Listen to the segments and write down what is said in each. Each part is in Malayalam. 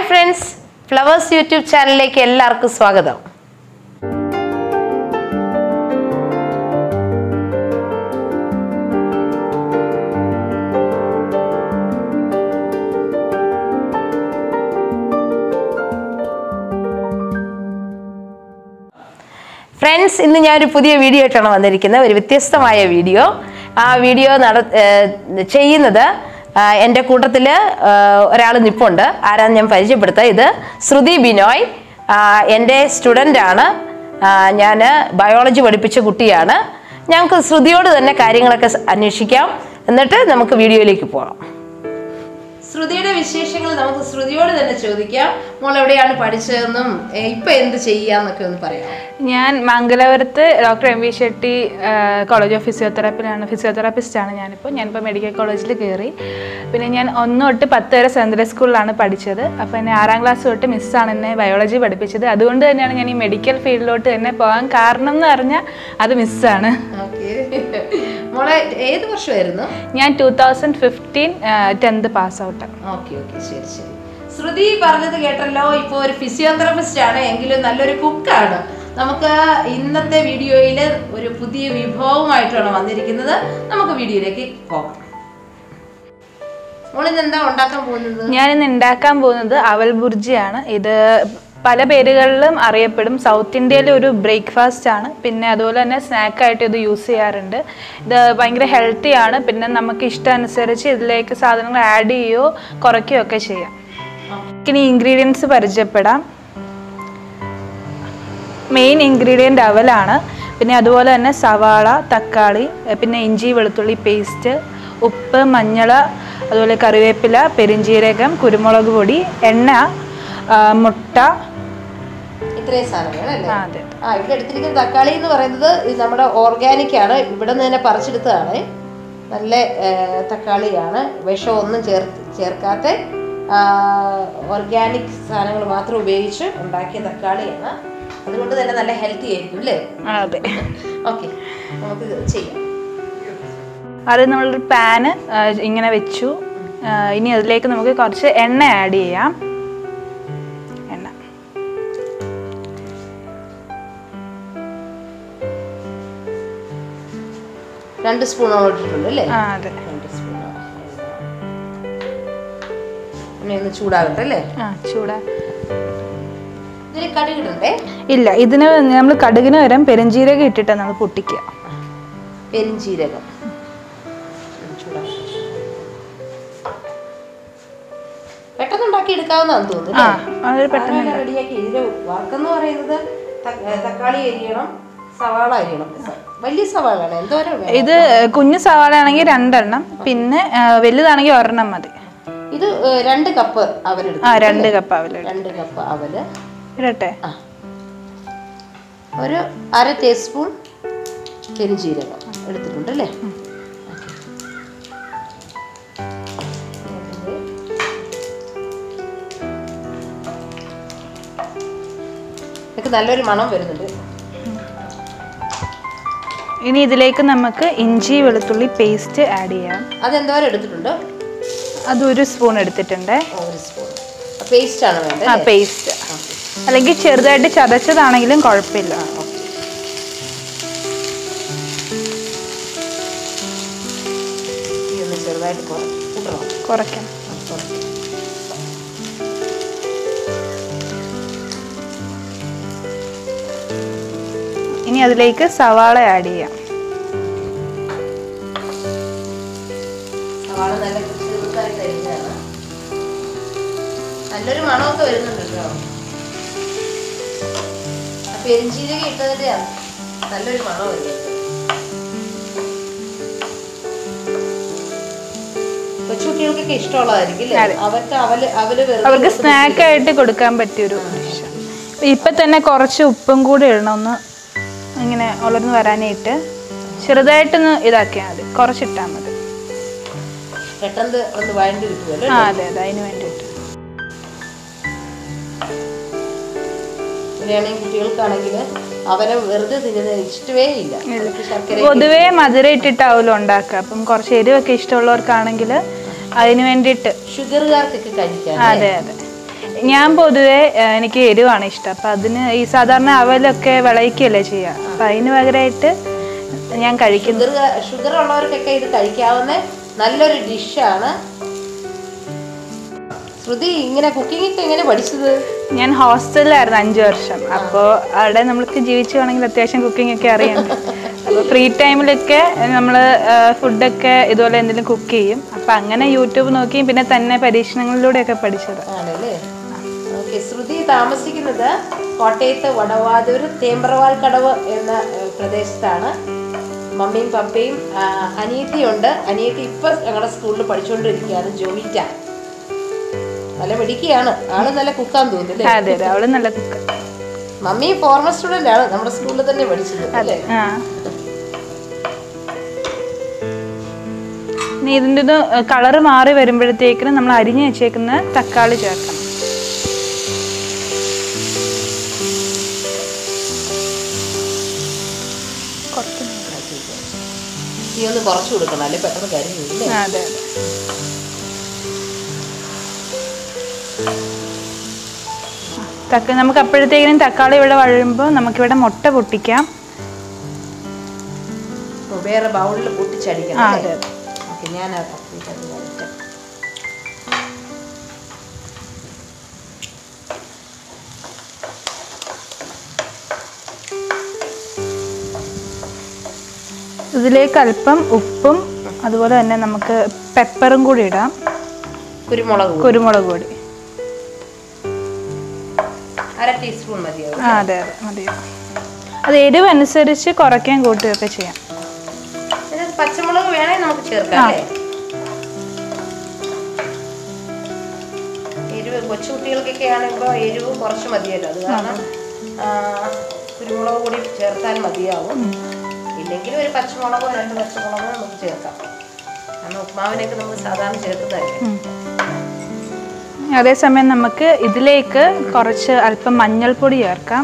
ഹായ് ഫ്രണ്ട്സ് ഫ്ലവേഴ്സ് യൂട്യൂബ് ചാനലിലേക്ക് എല്ലാവർക്കും സ്വാഗതം ഫ്രണ്ട്സ് ഇന്ന് ഞാനൊരു പുതിയ വീഡിയോ ആയിട്ടാണ് വന്നിരിക്കുന്നത് ഒരു വ്യത്യസ്തമായ വീഡിയോ ആ വീഡിയോ നട ഏഹ് ചെയ്യുന്നത് ആഹ് എൻ്റെ കൂട്ടത്തിൽ ഒരാൾ നിപ്പുണ്ട് ആരാന്ന് ഞാൻ പരിചയപ്പെടുത്താം ഇത് ശ്രുതി ബിനോയ് ആഹ് എൻ്റെ സ്റ്റുഡൻ്റ് ആണ് ഞാൻ ബയോളജി പഠിപ്പിച്ച കുട്ടിയാണ് ഞങ്ങൾക്ക് ശ്രുതിയോട് തന്നെ കാര്യങ്ങളൊക്കെ സ- അന്വേഷിക്കാം എന്നിട്ട് നമുക്ക് വീഡിയോയിലേക്ക് പോകാം ശ്രുതിയുടെ വിശേഷങ്ങൾ നമുക്ക് ശ്രുതിയോട് തന്നെ ചോദിക്കാം മോൾ എവിടെയാണ് പഠിച്ചതെന്നും ഏ, ഇപ്പൊ എന്ത് ചെയ്യാന്നൊക്കെ ഒന്ന് പറയാം ഞാൻ മംഗലാപുരത്ത് doctor M V Shetty college of ഫിസിയോതെറാപ്പിയിലാണ് ഫിസിയോതെറാപ്പിസ്റ്റാണ് ഞാനിപ്പോൾ ഞാനിപ്പോൾ മെഡിക്കൽ കോളേജിൽ കയറി പിന്നെ ഞാൻ ഒന്ന് തൊട്ട് പത്ത് വരെ സെൻട്രൽ സ്കൂളിലാണ് പഠിച്ചത് അപ്പോൾ എന്നെ ആറാം ക്ലാസ് തൊട്ട് മിസ്സാണ് എന്നെ ബയോളജി പഠിപ്പിച്ചത് അതുകൊണ്ട് തന്നെയാണ് ഞാൻ ഈ മെഡിക്കൽ ഫീൽഡിലോട്ട് തന്നെ പോകാൻ കാരണം എന്ന് പറഞ്ഞാൽ അത് മിസ്സാണ് ഓക്കെ മോളെ ഏത് വർഷമായിരുന്നു ഞാൻ two thousand fifteen tenth pass out okay okay ശരി ശരി ശ്രുതി പറഞ്ഞത് കേട്ടല്ലോ ഇപ്പോൾ ഒരു ഫിസിയോതെറാപ്പിസ്റ്റ് ആണ് എങ്കിലും നല്ലൊരു കുക്കാണ് നമുക്ക് ഇന്നത്തെ വീഡിയോയിൽ ഒരു പുതിയ വിഭവമായിട്ടാണ് വന്നിരിക്കുന്നത് നമുക്ക് വീഡിയോയിലേക്ക് പോകാം മോളിന്ന് എന്താ ഉണ്ടാക്കാൻ പോകുന്നത് ഞാനിന്ന് ഉണ്ടാക്കാൻ പോകുന്നത് അവൽ ബുർജിയാണ് ഇത് പല പേരുകളിലും അറിയപ്പെടും സൗത്ത് ഇന്ത്യയിലെ ഒരു ബ്രേക്ക്ഫാസ്റ്റ് ആണ് പിന്നെ അതുപോലെ തന്നെ സ്നാക്കായിട്ട് ഇത് യൂസ് ചെയ്യാറുണ്ട് ഇത് ഭയങ്കര ഹെൽത്തി ആണ് പിന്നെ നമുക്ക് ഇഷ്ടമനുസരിച്ച് ഇതിലേക്ക് സാധനങ്ങൾ ആഡ് ചെയ്യുകയോ കുറയ്ക്കുകയോ ഒക്കെ ചെയ്യാം ഇനി ഇൻഗ്രീഡിയൻസ് പരിചയപ്പെടാം മെയിൻ ഇൻഗ്രീഡിയൻ്റ് അവലാണ് പിന്നെ അതുപോലെ തന്നെ സവാള തക്കാളി എ, പിന്നെ ഇഞ്ചി വെളുത്തുള്ളി പേസ്റ്റ് ഉപ്പ് മഞ്ഞൾ അതുപോലെ കറിവേപ്പില പെരിഞ്ജീരകം കുരുമുളക് പൊടി എണ്ണ ആ, മുട്ട ഇത്രയും സാധനങ്ങൾ അല്ലേ ആ, അതെ ആ ഇവിടെ എടുത്തിരിക്കുന്ന തക്കാളി എന്ന് പറയുന്നത് ഇത് നമ്മുടെ ഓർഗാനിക് ആണ് ഇവിടെ നിന്ന് തന്നെ പറിച്ചെടുത്തതാണ് നല്ല ഏ, തക്കാളിയാണ് വിഷമൊന്നും ചേർ ചേർക്കാത്ത ഓർഗാനിക് സാധനങ്ങൾ മാത്രം ഉപയോഗിച്ച് ഉണ്ടാക്കിയ തക്കാളിയാണ് അതുകൊണ്ട് തന്നെ നല്ല ഹെൽത്തി ആയിരിക്കും അല്ലേ ആ, അതെ ഓക്കെ നമുക്ക് ഇത് ചെയ്യാം അത് നമ്മളൊരു പാന് ഇങ്ങനെ വെച്ചു ആ, ഇനി അതിലേക്ക് നമുക്ക് കുറച്ച് എണ്ണ ആഡ് ചെയ്യാം എണ്ണ രണ്ട് സ്പൂണോളം ഇട്ടിട്ടുണ്ട് അല്ലേ ആ അതെ രണ്ട് സ്പൂൺ പിന്നെ ഒന്ന് ചൂടാകട്ടെ അല്ലേ ആ ചൂടാ ഇതിൽ കടുകിടണ്ടേ ഇല്ല ഇതിന് നമ്മൾ കടുകിന് പകരം പെരുംജീരകം ഇട്ടിട്ട് നമ്മൾ പൊട്ടിക്കുക പെരിഞ്ചീരകം ചൂടാകട്ടെ പെട്ടെന്ന് ഉണ്ടാക്കി എടുക്കാവുന്നതാന്ന് തോന്നുന്നു ആ അതൊരു പെട്ടെന്ന് റെഡിയാക്കി ഇതില് വർക്കെന്ന് പറയുന്നത് ത- ഏ, തക്കാളി അരിയണം സവാള അരിയണം വലിയ സവാളാണ് എന്തോരം വേണം? ഇത് കുഞ്ഞു സവാള ആണെങ്കിൽ രണ്ടെണ്ണം പിന്നെ ആ, വലുതാണെങ്കിൽ ഒരെണ്ണം മതി ഇത് ഏ, രണ്ട് കപ്പ് അവലെടുത്തു ആ രണ്ട് കപ്പ് അവല് രണ്ട് കപ്പ് അവല് ഇടട്ടെ ആ ഒരു അര ടീസ്പൂൺ പെരിഞ്ചീരകം എടുത്തിട്ടുണ്ട് അല്ലേ ഇതൊക്കെ നല്ലൊരു മണം വരുന്നുണ്ട് ഇനി ഇതിലേക്ക് നമുക്ക് ഇഞ്ചി വെളുത്തുള്ളി പേസ്റ്റ് ആഡ് ചെയ്യാം അതെന്തോരം എടുത്തിട്ടുണ്ട് അതൊരു സ്പൂൺ എടുത്തിട്ടുണ്ട് ആ, ഒരു സ്പൂൺ പേസ്റ്റ് ആണ് വേണ്ടത് ആ പേസ്റ്റ് അല്ലെങ്കിൽ ചെറുതായിട്ട് ചതച്ചതാണെങ്കിലും കുഴപ്പമില്ല ഈ ഒന്ന് ചെറുതായിട്ട് കുറ- കൂട്ടണം കുറയ്ക്കണം ആ, കുറച്ച്. ഇനി അതിലേക്ക് സവാള ആഡ് ചെയ്യാം സവാള നല്ല ചെറുതായിട്ട് അരിഞ്ഞതാണ് നല്ലൊരു മണമൊക്കെ വരുന്നുണ്ട് കേട്ടോ ആ പെരിഞ്ചീരകം ഇട്ടതിന്റെ നല്ലൊരു മണം വരുന്നുണ്ട് കൊച്ചുകുട്ടികൾക്കൊക്കെ ഇഷ്ടമുള്ളതായിരിക്കും അല്ലേ അതെ. അവർക്ക് അവല് അവല് വെറുതെ അവർക്ക് കൊടുത്ത് സ്നാക്ക് ആയിട്ട് കൊടുക്കാൻ പറ്റിയൊരു ഡിഷ് ഇപ്പൊ തന്നെ കുറച്ച് ഉപ്പും കൂടി ഇടണം ഒന്ന് ഇങ്ങനെ ഉളർന്ന് വരാനായിട്ട് ചെറുതായിട്ടൊന്ന് ഇതാക്കിയാൽ മതി കുറച്ചിട്ടാൽ മതി പെട്ടെന്ന് ഒന്ന് വഴണ്ടി കിട്ടുമല്ലോ ആ അതെ അതെ അതിന് വേണ്ടിയിട്ട് ഇങ്ങനെയാണെങ്കിൽ കുട്ടികൾക്കാണെങ്കിൽ അവരെ വെറുതെ തിന്നുന്നത് ഇഷ്ടമേ ഇല്ല അവർക്ക് ശർക്കര പൊതുവേ മധുരം ഇട്ടിട്ടാവുമല്ലോ ഉണ്ടാക്കുക അപ്പം കുറച്ച് എരിവൊക്കെ ഇഷ്ടമുള്ളവർക്കാണെങ്കിൽ അതിന് വേണ്ടിയിട്ട് ഷുഗറുകാർക്കൊക്കെ കഴിക്കാൻ അതെ അതെ ഞാൻ പൊതുവെ ആ, എനിക്ക് എരിവാണ് ഇഷ്ടം അപ്പം അതിന് ഈ സാധാരണ അവലൊക്കെ വിളയിക്കുകയല്ലേ ചെയ്യുക അപ്പം അതിന് പകരമായിട്ട് ഞാൻ കഴിക്കുന്നു ഷുഗർ ഷുഗർ ഉള്ളവർക്കൊക്കെ ഇത് കഴിക്കാവുന്ന നല്ലൊരു ഡിഷാണ് ശ്രുതി ഇങ്ങനെ കുക്കിംഗ് ഒക്കെ എങ്ങനെ പഠിച്ചത് ഞാൻ ഹോസ്റ്റലിലായിരുന്നു അഞ്ച് വർഷം അപ്പോൾ അവിടെ നമ്മൾക്ക് ജീവിച്ചു വേണമെങ്കിൽ അത്യാവശ്യം കുക്കിംഗ് ഒക്കെ അറിയണം അപ്പോൾ ഫ്രീ ടൈമിലൊക്കെ നമ്മൾ ഫുഡൊക്കെ ഇതുപോലെ എന്തെങ്കിലും കുക്ക് ചെയ്യും അപ്പം അങ്ങനെ യൂട്യൂബ് നോക്കിയും പിന്നെ തന്നെ പരീക്ഷണങ്ങളിലൂടെയൊക്കെ പഠിച്ചത് ആണല്ലേ ഓക്കെ ശ്രുതി താമസിക്കുന്നത് കോട്ടയത്ത് വടവാതൂർ തേമ്പ്രവാൽ കടവ് എന്ന ഏഹ്, പ്രദേശത്താണ് മമ്മിയും പപ്പയും ആ, അനിയത്തിയുണ്ട് അനിയത്തി ഇപ്പൊ ഞങ്ങളുടെ സ്കൂളിൽ പഠിച്ചുകൊണ്ടിരിക്കുകയാണ് ജോമിറ്റ നല്ല മിടിക്കുകയാണ് ആള് നല്ല കുക്കാൻ തോന്നുന്നു അല്ലേ അതെ അതെ അവള് നല്ല കുക്ക് മമ്മി ഫോർമൽ സ്റ്റുഡന്റ് ആണ് നമ്മുടെ സ്കൂളിൽ തന്നെ പഠിച്ചത് അല്ലേ ആ ഇനി ഇതിൻ്റെ ഇത് കളറ് മാറി വരുമ്പോഴത്തേക്കിനും നമ്മൾ അരിഞ്ഞു വെച്ചേക്കുന്ന തക്കാളി ചേർക്കണം കുറച്ച് നീ ഒന്ന് കുറച്ച് കൊടുക്കണം അല്ലെ പെട്ടെന്ന് കരിഞ്ഞില്ലേ ആ, അതെ അതെ തക്ക നമുക്ക് അപ്പോഴത്തേക്കിനും തക്കാളി ഇവിടെ വഴുമ്പോൾ നമുക്കിവിടെ മുട്ട പൊട്ടിക്കാം വേറെ ബൗളിൽ ആ പൊട്ടിച്ചടിക്കണം അതെ അല്ലേ? അതെ ഓക്കെ ഞാൻ അത് ഇത് വരട്ടെ. ഇതിലേക്ക് അല്പം ഉപ്പും അതുപോലെ തന്നെ നമുക്ക് പെപ്പറും കൂടി ഇടാം കുരുമുളക് പൊടി. കുരുമുളക് പൊടി അര ടീസ്പൂൺ മതിയാവും ആ അതെ അതെ മതി അത് എരിവ് അനുസരിച്ച് കുറയ്ക്കാൻ കൂട്ടുകയൊക്കെ ചെയ്യാം ഇതിനകത്ത് പച്ചമുളക് വേണേ നമുക്ക് ചേർക്കാം ആ. അല്ലേ എരിവ് കൊച്ചുകുട്ടികൾക്കൊക്കെ ആണെങ്കിൽ എരിവ് കുറച്ച് മതിയല്ലോ അത് കാരണം ആ, കുരുമുളക് പൊടി ചേർത്താൽ മതിയാവും ഇല്ലെങ്കിൽ ഒരു പച്ചമുളകോ രണ്ട് പച്ചമുളകോ നമുക്ക് ചേർക്കാം കാരണം ഉപ്മാവിനൊക്കെ നമ്മൾ സാധാരണ ചേർക്കുന്നതല്ലേ അതേസമയം നമുക്ക് ഇതിലേക്ക് കുറച്ച് അല്പം മഞ്ഞൾപ്പൊടി ചേർക്കാം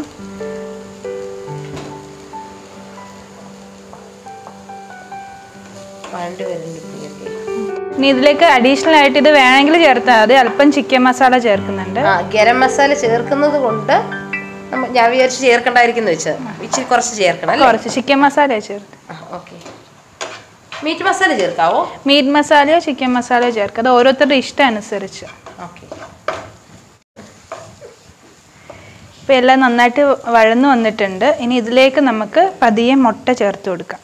വഴണ്ട് വരുമ്പോഴത്തേക്ക് ഇനി ഇതിലേക്ക് അഡീഷണൽ ആയിട്ട് ഇത് വേണമെങ്കിൽ ചേർത്താൽ മതി അല്പം ചിക്കൻ മസാല ചേർക്കുന്നുണ്ട് ആ ഗരം മസാല ചേർക്കുന്നത് കൊണ്ട് നമ്മ- ഞാൻ വിചാരിച്ച് ചേർക്കണ്ടായിരിക്കുന്നു വെച്ചത് ഇച്ചിരി കുറച്ച് ചേർക്കണം അല്ലേ കുറച്ച് ചിക്കൻ മസാല ചേർത്ത് ഓക്കെ മീറ്റ് മസാല ചേർക്കാവോ മീറ്റ് മസാലയോ ചിക്കൻ മസാലയോ ചേർക്കുക അത് ഓരോരുത്തരുടെ ഇഷ്ടം അനുസരിച്ച് ഓക്കെ ഇപ്പം എല്ലാം നന്നായിട്ട് വഴന്നു വന്നിട്ടുണ്ട് ഇനി ഇതിലേക്ക് നമുക്ക് പതിയെ മുട്ട ചേർത്ത് കൊടുക്കാം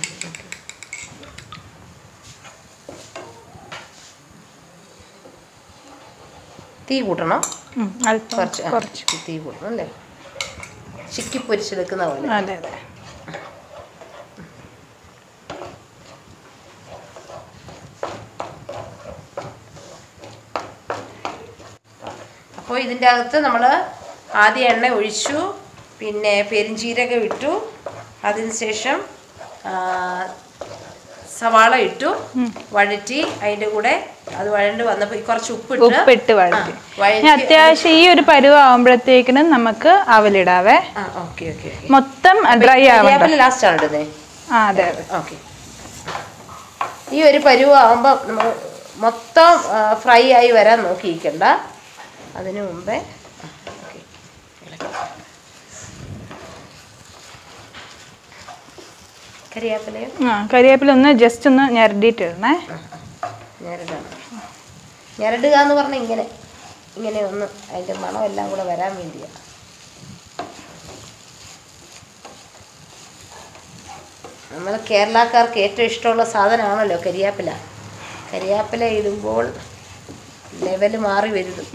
തീ കൂട്ടണം ഉം, അല്പം കുറച്ച് ആ, കുറച്ച് തീ കൂട്ടണം അല്ലേ ചിക്കി പൊരിച്ചെടുക്കുന്ന പോലെ അതെ അതെ അപ്പോൾ ഇതിൻ്റെ അകത്ത് നമ്മൾ ആദ്യം എണ്ണ ഒഴിച്ചു പിന്നെ പെരിഞ്ചീരകം ഇട്ടു അതിനുശേഷം ആ, സവാള ഇട്ടു വഴറ്റി അതിൻ്റെ കൂടെ അത് വഴണ്ട് വന്നപ്പോൾ കുറച്ച് ഉപ്പിട്ട് ഉപ്പിട്ട് വഴറ്റി ആ, വഴറ്റി ഇനി അത്യാവശ്യം ഈ ഒരു പരുവാകുമ്പോഴത്തേക്കിനും നമുക്ക് അവലിടാവേ ആ ഓക്കെ ഓക്കെ മൊത്തം ഡ്രൈ ആവണ്ട ലാസ്റ്റ് ആണ് ഇടുന്നത് ആ അതെ അതെ ഓക്കെ ഈ ഒരു പരുവാകുമ്പോൾ നമ്മൾ മൊത്തം ഫ്രൈ ആയി വരാൻ നോക്കിയിരിക്കണ്ട അതിനു മുമ്പേ ആ, ഓക്കേ. കരിയാപ്പിലയോ ആ കരിവേപ്പില ഒന്ന് ജസ്റ്റ് ഒന്ന് ഞരടിയിട്ട് ഇടണേ ഞരടാണ് ഞരടുക എന്ന് പറഞ്ഞാൽ ഇങ്ങനെ ഇങ്ങനെ ഒന്ന് അതിൻ്റെ മണം എല്ലാം കൂടെ വരാൻ വേണ്ടിയാണ് നമ്മൾ കേരളക്കാർക്ക് ഏറ്റവും ഇഷ്ടമുള്ള സാധനമാണല്ലോ കരിയാപ്പില കരിയാപ്പില ഇടുമ്പോൾ ലെവൽ മാറി വരുന്നു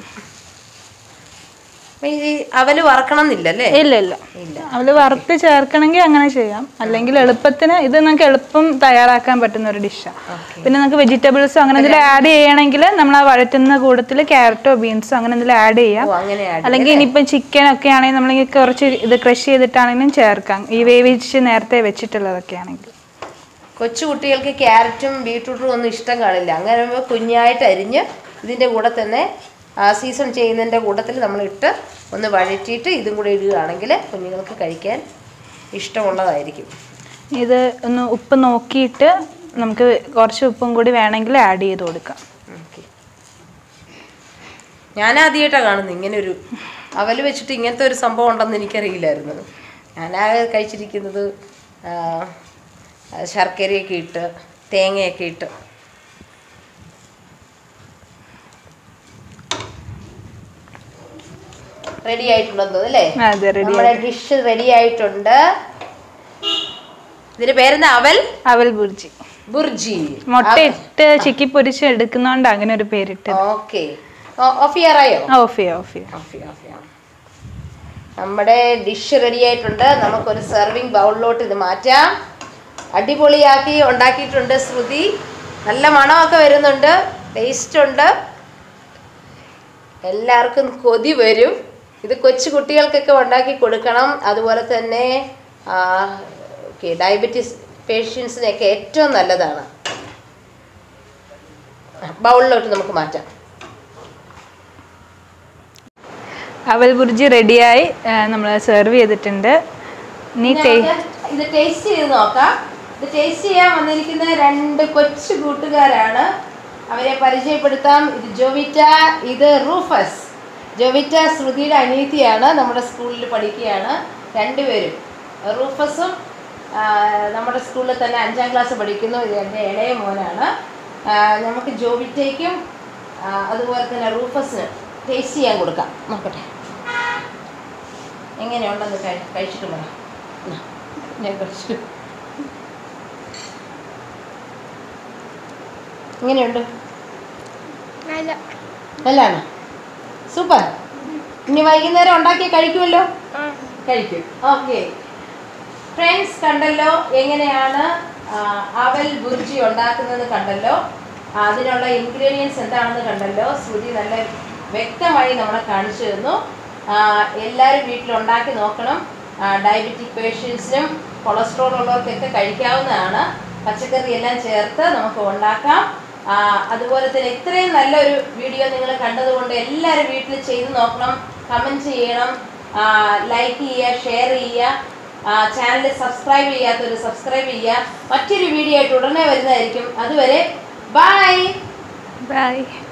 അപ്പൊ ഈ അവല് വറക്കണം എന്നില്ലല്ലേ ഇല്ല ഇല്ല ഇല്ല അവല് വറുത്ത് ചേർക്കണമെങ്കിൽ അങ്ങനെ ചെയ്യാം അല്ലെങ്കിൽ എളുപ്പത്തിന് ഇത് നമുക്ക് എളുപ്പം തയ്യാറാക്കാൻ പറ്റുന്ന ഒരു ഡിഷാണ് പിന്നെ നമുക്ക് വെജിറ്റബിൾസോ അങ്ങനെ എന്തെങ്കിലും ആഡ് ചെയ്യണമെങ്കിൽ നമ്മൾ ആ വഴറ്റുന്ന കൂട്ടത്തിൽ ക്യാരറ്റോ ബീൻസോ അങ്ങനെ എന്തെങ്കിലും ആഡ് ചെയ്യാം ഓ അങ്ങനെ ആഡ് അല്ലെങ്കിൽ ഇനിയിപ്പം ചിക്കൻ ഒക്കെ ആണെങ്കിൽ നമ്മൾ കുറച്ച് ഇത് ക്രഷ് ചെയ്തിട്ടാണെങ്കിലും ചേർക്കാം ഈ വേവിച്ച് നേരത്തെ വെച്ചിട്ടുള്ളതൊക്കെ ആണെങ്കിൽ കൊച്ചു കുട്ടികൾക്ക് ക്യാരറ്റും ബീട്രൂട്ടും ഒന്നും ഇഷ്ടം കാണില്ല അങ്ങനെ വരുമ്പോൾ കുഞ്ഞായിട്ട് അരിഞ്ഞ് ഇതിൻ്റെ കൂടെ തന്നെ സീസൺ ചെയ്യുന്നതിൻ്റെ കൂട്ടത്തിൽ നമ്മൾ ഇട്ട് ഒന്ന് വഴറ്റിയിട്ട് ഇതും കൂടെ ഇടുകയാണെങ്കിൽ കുഞ്ഞുങ്ങൾക്ക് കഴിക്കാൻ ഇഷ്ടമുള്ളതായിരിക്കും ഇത് ഒന്ന് ഉപ്പ് നോക്കിയിട്ട് നമുക്ക് കുറച്ച് ഉപ്പും കൂടി വേണമെങ്കിൽ ആഡ് ചെയ്ത് കൊടുക്കാം ഓക്കെ ഞാൻ ആദ്യമായിട്ടാണ് കാണുന്നത് ഇങ്ങനെ ഒരു അവൽ വെച്ചിട്ട് ഇങ്ങനത്തെ ഒരു സംഭവം ഉണ്ടെന്ന് എനിക്കറിയില്ലായിരുന്നു ഞാനാകെ കഴിച്ചിരിക്കുന്നത് ആ, ശർക്കരയൊക്കെ ഇട്ട് തേങ്ങയൊക്കെ ഇട്ട് റെഡി ആയിട്ടുണ്ടെന്ന് അല്ലേ അതെ റെഡി നമ്മുടെ ഡിഷ് റെഡി ആയിട്ടുണ്ട് ഇതിന്റെ പേരെന്താ അവൽ അവൽ ബുർജി ബുർജി മുട്ട ഇട്ട് ചിക്കി പൊരിച്ച് എടുക്കുന്നോണ്ട് അങ്ങനെ ഒരു പേരിട്ട് ഓക്കെ ഓഫ് ചെയ്യാറായോ ഓഫ് ചെയ്യാം ഓഫ് ചെയ്യാം ഓഫ് ചെയ്യാം, ഓഫ് ചെയ്യാം. നമ്മുടെ ഡിഷ് റെഡി ആയിട്ടുണ്ട് നമുക്കൊരു സെർവിങ് ബൗളിലോട്ട് ഇത് മാറ്റാം അടിപൊളിയാക്കി ഉണ്ടാക്കിയിട്ടുണ്ട് ശ്രുതി നല്ല മണമൊക്കെ വരുന്നുണ്ട് ടേസ്റ്റ് ഉണ്ട് എല്ലാവർക്കും കൊതി വരും ഇത് കൊച്ചു കുട്ടികൾക്കൊക്കെ ഉണ്ടാക്കി കൊടുക്കണം അതുപോലെ തന്നെ ഓക്കെ ഡയബറ്റീസ് പേഷ്യൻസിനൊക്കെ ഏറ്റവും നല്ലതാണ് ബൗളിലോട്ട് നമുക്ക് മാറ്റാം അവൽ ബുർജി റെഡിയായി നമ്മൾ സെർവ് ചെയ്തിട്ടുണ്ട് ഇനി ടേ ഞങ്ങൾക്ക് ഇത് ടേസ്റ്റ് ചെയ്ത് നോക്കാം ഇത് ടേസ്റ്റ് ചെയ്യാൻ വന്നിരിക്കുന്ന രണ്ട് കൊച്ചു കൂട്ടുകാരാണ് അവരെ പരിചയപ്പെടുത്താം ഇത് ജോവിറ്റ ഇത് റൂഫസ് ജോവിറ്റ ശ്രുതിയുടെ അനിയത്തിയാണ് നമ്മുടെ സ്കൂളിൽ പഠിക്കുകയാണ് രണ്ടുപേരും റൂഫസും ആ, നമ്മുടെ സ്കൂളിൽ തന്നെ അഞ്ചാം ക്ലാസ് പഠിക്കുന്നു ഇത് എൻ്റെ ഇളയ മോനാണ് ആ, നമുക്ക് ജോവിറ്റയ്ക്കും ആ, അതുപോലെ തന്നെ റൂഫസിന് ടേസ്റ്റ് ചെയ്യാൻ കൊടുക്കാം നോക്കട്ടെ എങ്ങനെയുണ്ടെന്ന് കഴി കഴിച്ചിട്ട് പറ എന്നാ, ഞാൻ കഴിച്ചു എങ്ങനെയുണ്ട് നല്ലതാണ് സൂപ്പർ ഇനി വൈകുന്നേരം ഉണ്ടാക്കി കഴിക്കുമല്ലോ കഴിക്കും ഓക്കെ ഫ്രണ്ട്സ് കണ്ടല്ലോ എങ്ങനെയാണ് ആ, അവൽ ബുർജി ഉണ്ടാക്കുന്നത് കണ്ടല്ലോ ആ, അതിനുള്ള ഇൻഗ്രീഡിയൻസ് എന്താണെന്ന് കണ്ടല്ലോ ശ്രുതി നല്ല വ്യക്തമായി നമ്മളെ കാണിച്ചു തന്നു ആ, എല്ലാവരും വീട്ടിൽ ഉണ്ടാക്കി നോക്കണം ഡയബറ്റിക് പേഷ്യൻസിനും കൊളസ്ട്രോൾ ഉള്ളവർക്കൊക്കെ കഴിക്കാവുന്നതാണ് പച്ചക്കറി എല്ലാം ചേർത്ത് നമുക്ക് ഉണ്ടാക്കാം ആ, അതുപോലെ തന്നെ ഇത്രയും നല്ലൊരു വീഡിയോ നിങ്ങൾ കണ്ടതുകൊണ്ട് എല്ലാവരും വീട്ടിൽ ചെയ്ത് നോക്കണം കമൻറ്റ് ചെയ്യണം ലൈക്ക് ചെയ്യുക ഷെയർ ചെയ്യുക ചാനൽ സബ്സ്ക്രൈബ് ചെയ്യാത്തവർ സബ്സ്ക്രൈബ് ചെയ്യുക മറ്റൊരു വീഡിയോ ആയിട്ട് ഉടനെ വരുന്നതായിരിക്കും അതുവരെ ബൈ ബൈ